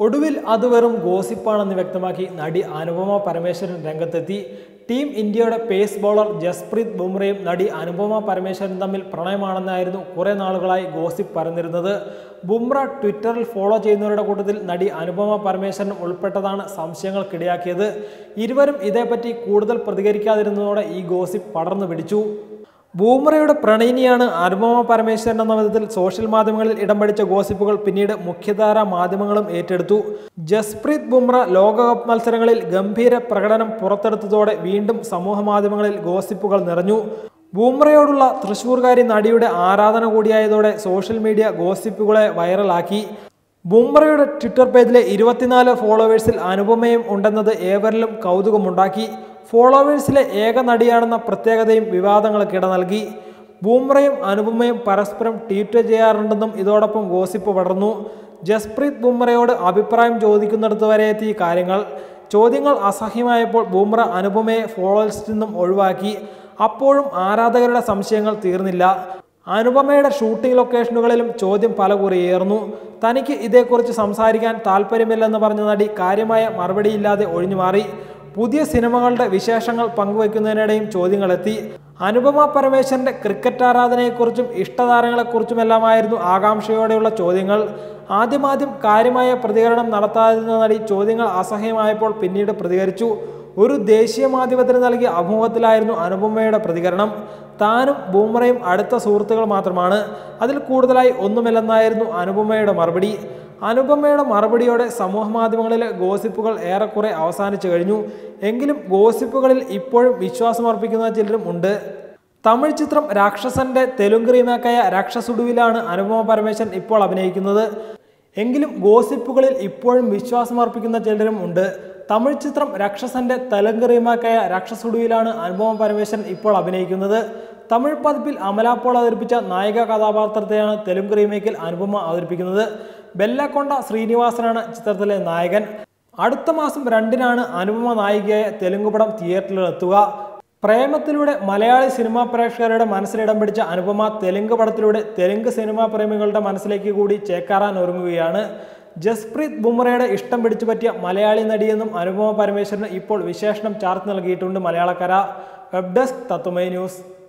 ഒടുവിൽ അത് വെറും ഗോസിപ്പാണെന്ന് വ്യക്തമാക്കി നടി അനുപമ പരമേശ്വരൻ രംഗത്തെത്തി ടീം ഇന്ത്യയുടെ പേസ് ബൗളർ ജസ്പ്രീത് ബുംറയും നടി അനുപമ പരമേശ്വരൻ തമ്മിൽ പ്രണയമാണെന്നായിരുന്നു കുറേ നാളുകളായി ഗോസിപ്പ് പരന്നിരുന്നത് ബുംറ ട്വിറ്ററിൽ ഫോളോ ചെയ്യുന്നവരുടെ കൂട്ടത്തിൽ നടി അനുപമ പരമേശ്വരൻ ഉൾപ്പെട്ടതാണ് സംശയങ്ങൾക്കിടയാക്കിയത് ഇരുവരും ഇതേപ്പറ്റി കൂടുതൽ പ്രതികരിക്കാതിരുന്നതോടെ ഈ ഗോസിപ്പ് പടർന്നു പിടിച്ചു ബൂമറയുടെ പ്രണയിനിയാണ് അനുപമ പരമേശ്വരൻ എന്ന വിധത്തിൽ സോഷ്യൽ മാധ്യമങ്ങളിൽ ഇടം പിടിച്ച ഗോസിപ്പുകൾ പിന്നീട് മുഖ്യധാര മാധ്യമങ്ങളും ഏറ്റെടുത്തു ജസ്പ്രീത് ബുംറ ലോകകപ്പ് മത്സരങ്ങളിൽ ഗംഭീര പ്രകടനം പുറത്തെടുത്തതോടെ വീണ്ടും സമൂഹ മാധ്യമങ്ങളിൽ ഗോസിപ്പുകൾ നിറഞ്ഞു ബൂംറയോടുള്ള തൃശൂർകാരി നടിയുടെ ആരാധന കൂടിയായതോടെ സോഷ്യൽ മീഡിയ ഗോസിപ്പുകളെ വൈറലാക്കി ബുംറയുടെ ട്വിറ്റർ പേജിലെ ഇരുപത്തിനാല് ഫോളോവേഴ്സിൽ അനുപമയും ഉണ്ടെന്നത് ഏവരിലും കൗതുകമുണ്ടാക്കി ഫോളോവേഴ്സിലെ ഏക നടിയാണെന്ന പ്രത്യേകതയും വിവാദങ്ങൾക്ക് ഇട നൽകി ബൂംറയും അനുപമയും പരസ്പരം ട്വീറ്റ് ചെയ്യാറുണ്ടെന്നും ഇതോടൊപ്പം ഗോസിപ്പ് പടർന്നു ജസ്പ്രീത് ബുംറയോട് അഭിപ്രായം ചോദിക്കുന്നിടത്ത് വരെ എത്തി ഈ കാര്യങ്ങൾ ചോദ്യങ്ങൾ അസഹ്യമായപ്പോൾ ബൂംറ അനുപമയെ ഫോളോവേഴ്സിൽ നിന്നും ഒഴിവാക്കി അപ്പോഴും ആരാധകരുടെ സംശയങ്ങൾ തീർന്നില്ല അനുപമയുടെ ഷൂട്ടിംഗ് ലൊക്കേഷനുകളിലും ചോദ്യം പലകുറിയേറുന്നു തനിക്ക് ഇതേക്കുറിച്ച് സംസാരിക്കാൻ താല്പര്യമില്ലെന്ന് പറഞ്ഞ നടി കാര്യമായ മറുപടിയില്ലാതെ ഒഴിഞ്ഞുമാറി പുതിയ സിനിമകളുടെ വിശേഷങ്ങൾ പങ്കുവയ്ക്കുന്നതിനിടെയും ചോദ്യങ്ങളെത്തി അനുപമ പരമേശ്വരന്റെ ക്രിക്കറ്റ് ആരാധനയെക്കുറിച്ചും ഇഷ്ടതാരങ്ങളെക്കുറിച്ചുമെല്ലാമായിരുന്നു ആകാംക്ഷയോടെയുള്ള ചോദ്യങ്ങൾ ആദ്യമാദ്യം കാര്യമായ പ്രതികരണം നടത്താതിരുന്ന നടി ചോദ്യങ്ങൾ അസഹ്യമായപ്പോൾ പിന്നീട് പ്രതികരിച്ചു ഒരു ദേശീയ മാധ്യമത്തിന് നൽകിയ അഭിമുഖത്തിലായിരുന്നു അനുപമയുടെ പ്രതികരണം താനും ബൂമറയും അടുത്ത സുഹൃത്തുക്കൾ മാത്രമാണ് അതിൽ കൂടുതലായി ഒന്നുമില്ലെന്നായിരുന്നു അനുപമയുടെ മറുപടി അനുപമയുടെ മറുപടിയോടെ സമൂഹ മാധ്യമങ്ങളിലെ ഗോസിപ്പുകൾ ഏറെക്കുറെ അവസാനിച്ചു കഴിഞ്ഞു എങ്കിലും ഗോസിപ്പുകളിൽ ഇപ്പോഴും വിശ്വാസമർപ്പിക്കുന്ന ചിലരും ഉണ്ട് തമിഴ് ചിത്രം രാക്ഷസന്റെ തെലുങ്ക് റീമേക്കായ രാക്ഷസുടുവിലാണ് അനുപമ പരമേശ്വരൻ ഇപ്പോൾ അഭിനയിക്കുന്നത് എങ്കിലും ഗോസിപ്പുകളിൽ ഇപ്പോഴും വിശ്വാസമർപ്പിക്കുന്ന ചിലരും ഉണ്ട് തമിഴ് ചിത്രം രാക്ഷസന്റെ തെലുങ്ക് റീമാക്കായ രാക്ഷസുടുവിലാണ് അനുപമ പരമേശ്വരൻ ഇപ്പോൾ അഭിനയിക്കുന്നത് തമിഴ് പതിപ്പിൽ അമലാപ്പോൾ അവതരിപ്പിച്ച നായിക കഥാപാത്രത്തെയാണ് തെലുങ്ക് റീമേക്കിൽ അനുപമ അവതരിപ്പിക്കുന്നത് ബെല്ലക്കൊണ്ട ശ്രീനിവാസനാണ് ചിത്രത്തിലെ നായകൻ അടുത്ത മാസം രണ്ടിനാണ് അനുപമ നായികയായ തെലുങ്ക് പടം തിയേറ്ററിൽ എത്തുക പ്രേമത്തിലൂടെ മലയാളി സിനിമാ പ്രേക്ഷകരുടെ മനസ്സിലിടം പിടിച്ച അനുപമ തെലുങ്ക് പടത്തിലൂടെ തെലുങ്ക് സിനിമാ പ്രേമികളുടെ മനസ്സിലേക്ക് കൂടി ചേക്കാറാൻ ഒരുങ്ങുകയാണ് ജസ്പ്രീത് ബുംറയുടെ ഇഷ്ടം പിടിച്ചു പറ്റിയ മലയാളി നടിയെന്നും അനുപമ പരമേശ്വരന് ഇപ്പോൾ വിശേഷണം ചാർത്ത് നൽകിയിട്ടുണ്ട് Malayalakkara web desk Tatvamayi news